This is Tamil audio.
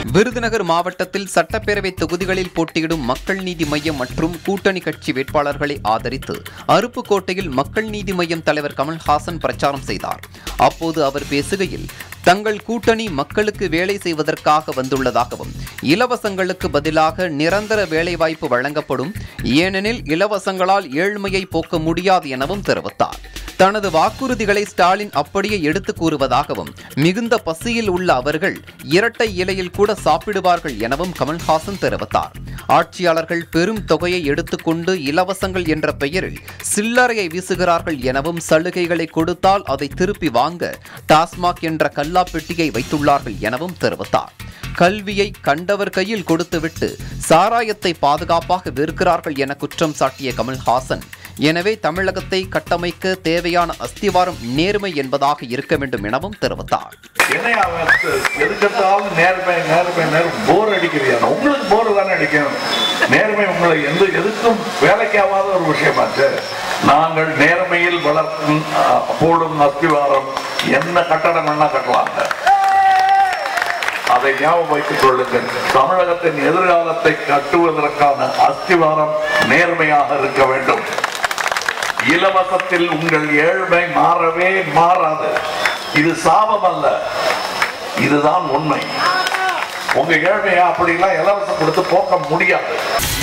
விருதுநகர் மாவட்டத்தில் சட்டப்பேரவை தொகுதிகளில் போட்டியிடும் மக்கள் நீதி மய்யம் மற்றும் கூட்டணி கட்சி வேட்பாளர்களை ஆதரித்து அருப்புக்கோட்டையில் மக்கள் நீதி மய்யம் தலைவர் கமல்ஹாசன் பிரச்சாரம் செய்தார் அப்போது அவர் பேசுகையில் தங்கள் கூட்டணி மக்களுக்கு வேலை செய்வதற்காக வந்துள்ளதாகவும் இலவசங்களுக்கு பதிலாக நிரந்தர வேலைவாய்ப்பு வழங்கப்படும் ஏனெனில் இலவசங்களால் ஏழ்மையை போக்க முடியாது எனவும் தெரிவித்தார் தனது வாக்குறுதிகளை ஸ்டாலின் அப்படியே எடுத்து கூறுவதாகவும் மிகுந்த பசியில் உள்ள அவர்கள் இரட்டை இலையில் கூட சாப்பிடுவார்கள் எனவும் கமல்ஹாசன் தெரிவித்தார் ஆட்சியாளர்கள் பெரும் தொகையை எடுத்துக்கொண்டு இலவசங்கள் என்ற பெயரில் சில்லறையை வீசுகிறார்கள் எனவும் சலுகைகளை கொடுத்தால் அதை திருப்பி வாங்க டாஸ்மாக் என்ற கல்லா பெட்டியை வைத்துள்ளார்கள் எனவும் தெரிவித்தார் கல்வியை கண்டவர் கையில் கொடுத்துவிட்டு சாராயத்தை பாதுகாப்பாக விற்கிறார்கள் என குற்றம் சாட்டிய கமல்ஹாசன் எனவே தமிழகத்தை கட்டமைக்க தேவையான அஸ்திவாரம் நேர்மை என்பதாக இருக்க வேண்டும் எனவும் தெரிவித்தார் என்னையா அவன் எதுக்கெடுத்தாலும் நேர்மை நேர்மை நேர்மை போர் அடிக்கிறியா உங்களுக்கு போர் தானே அடிக்கும் நேர்மை உங்களை எந்த எதுக்கும் வேலைக்காவாத ஒரு விஷயமாச்சு நாங்கள் நேர்மையில் வளர்க்கும் அஹ், போடும் அஸ்திவாரம் என்ன கட்டடம் வேணா கட்டலாங்க அதை ஞாபகம் வைத்துக் கொள்ளுங்கள் தமிழகத்தின் எதிர்காலத்தை கட்டுவதற்கான அஸ்திவாரம் நேர்மையாக இருக்க வேண்டும் இலவசத்தில் உங்கள் ஏழ்மை மாறவே மாறாது இது சாபம் அல்ல இதுதான் உண்மை உங்க ஏழ்மையா அப்படிலாம் இலவசம் கொடுத்து போக்க முடியாது